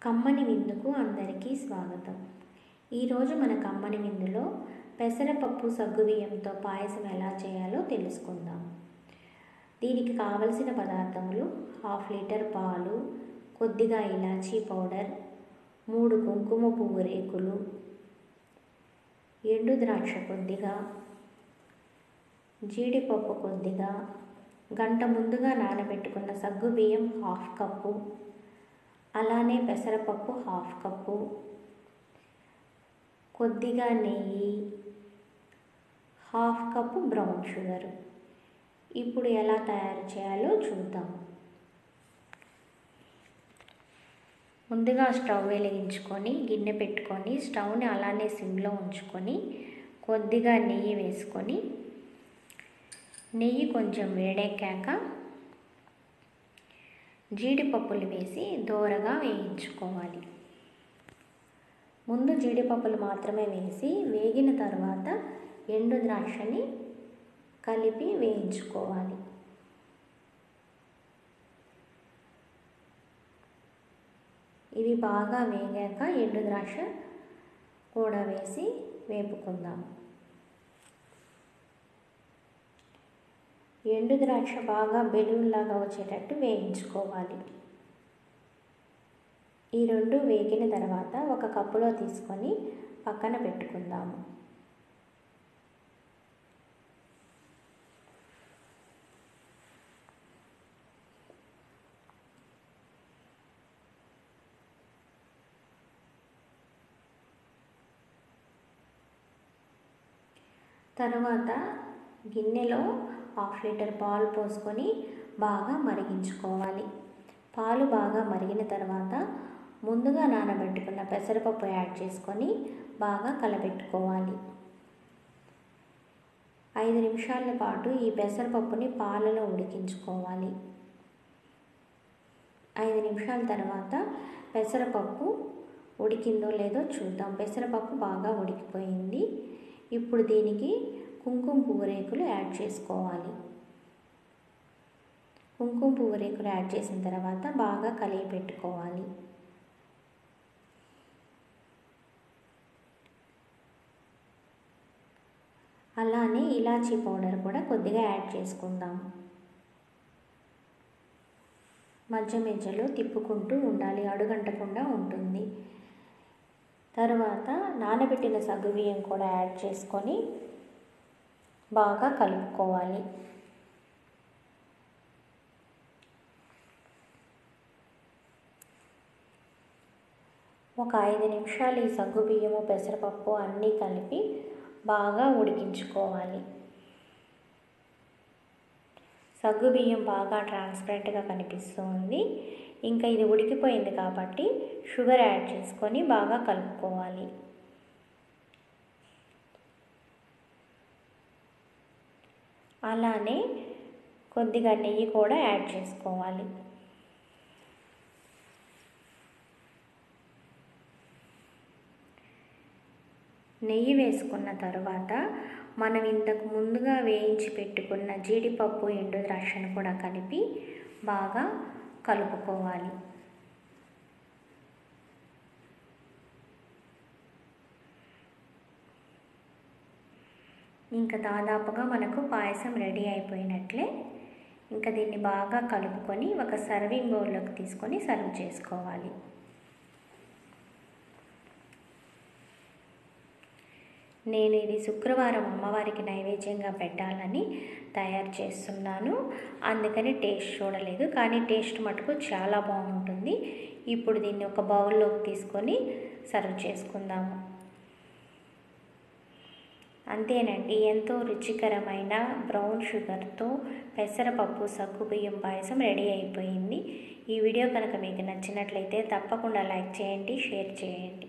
కమ్మని విందుకు అందరికీ స్వాగతం ఈరోజు మన కమ్మని విందులో పెసరపప్పు సగ్గుబియ్యంతో పాయసం ఎలా చేయాలో తెలుసుకుందాం దీనికి కావలసిన పదార్థములు హాఫ్ లీటర్ పాలు కొద్దిగా ఇలాచీ పౌడర్ మూడు కుంకుమ పువ్వు రేకులు ఎండు ద్రాక్ష కొద్దిగా జీడిపప్పు కొద్దిగా గంట ముందుగా నానబెట్టుకున్న సగ్గుబియ్యం హాఫ్ కప్పు అలానే పెసరపప్పు హాఫ్ కప్పు కొద్దిగా నెయ్యి హాఫ్ కప్పు బ్రౌన్ షుగర్ ఇప్పుడు ఎలా తయారు చేయాలో చూద్దాం ముందుగా స్టవ్ వెలిగించుకొని గిన్నె పెట్టుకొని స్టవ్ని అలానే సిమ్లో ఉంచుకొని కొద్దిగా నెయ్యి వేసుకొని నెయ్యి కొంచెం వేడెక్కాక జీడిపప్పులు వేసి దోరగా వేయించుకోవాలి ముందు జీడిపప్పులు మాత్రమే వేసి వేగిన తర్వాత ఎండు ద్రాక్షని కలిపి వేయించుకోవాలి ఇవి బాగా వేగాక ఎండు ద్రాక్ష కూడా వేసి వేపుకుందాం ఎండు ద్రాక్ష బాగా బెలూన్లాగా వచ్చేటట్టు వేయించుకోవాలి ఈ రెండు వేగిన తర్వాత ఒక కప్పులో తీసుకొని పక్కన పెట్టుకుందాము తర్వాత గిన్నెలో హాఫ్ లీటర్ పాలు పోసుకొని బాగా మరిగించుకోవాలి పాలు బాగా మరిగిన తర్వాత ముందుగా నానబెట్టుకున్న పెసరపప్పు యాడ్ చేసుకొని బాగా కలబెట్టుకోవాలి ఐదు నిమిషాల పాటు ఈ పెసరపప్పుని పాలలో ఉడికించుకోవాలి ఐదు నిమిషాల తర్వాత పెసరపప్పు ఉడికిందో లేదో చూద్దాం పెసరపప్పు బాగా ఉడికిపోయింది ఇప్పుడు దీనికి కుంకుమ పువ్వు రేకులు యాడ్ చేసుకోవాలి కుంకుమ పువ్వు రేకులు యాడ్ చేసిన తర్వాత బాగా కలిగి పెట్టుకోవాలి అలానే ఇలాచీ పౌడర్ కూడా కొద్దిగా యాడ్ చేసుకుందాం మధ్య మధ్యలో తిప్పుకుంటూ ఉండాలి అడుగంటకుండా ఉంటుంది తర్వాత నానబెట్టిన సగ్గుబియ్యం కూడా యాడ్ చేసుకొని బాగా కలుపుకోవాలి ఒక ఐదు నిమిషాలు ఈ సగ్గుబియ్యము పెసరపప్పు అన్నీ కలిపి బాగా ఉడికించుకోవాలి సగ్గుబియ్యం బాగా ట్రాన్స్పరెంట్గా కనిపిస్తుంది ఇంకా ఇది ఉడికిపోయింది కాబట్టి షుగర్ యాడ్ చేసుకొని బాగా కలుపుకోవాలి అలానే కొద్దిగా నెయ్యి కూడా యాడ్ చేసుకోవాలి నెయ్యి వేసుకున్న తర్వాత మనం ఇంతకు ముందుగా వేయించి పెట్టుకున్న జీడిపప్పు ఎండు ద్రాక్షను కూడా కలిపి బాగా కలుపుకోవాలి ఇంకా దాదాపుగా మనకు పాయసం రెడీ అయిపోయినట్లే ఇంకా దీన్ని బాగా కలుపుకొని ఒక సర్వింగ్ బౌల్లోకి తీసుకొని సర్వ్ చేసుకోవాలి నేను ఇది శుక్రవారం అమ్మవారికి నైవేద్యంగా పెట్టాలని తయారు చేస్తున్నాను అందుకని టేస్ట్ చూడలేదు కానీ టేస్ట్ మటుకు చాలా బాగుంటుంది ఇప్పుడు దీన్ని ఒక బౌల్లోకి తీసుకొని సర్వ్ చేసుకుందాము అంతేనండి ఎంతో రుచికరమైన బ్రౌన్ షుగర్తో పెసరపప్పు సగ్గుబియ్యం పాయసం రెడీ అయిపోయింది ఈ వీడియో కనుక మీకు నచ్చినట్లయితే తప్పకుండా లైక్ చేయండి షేర్ చేయండి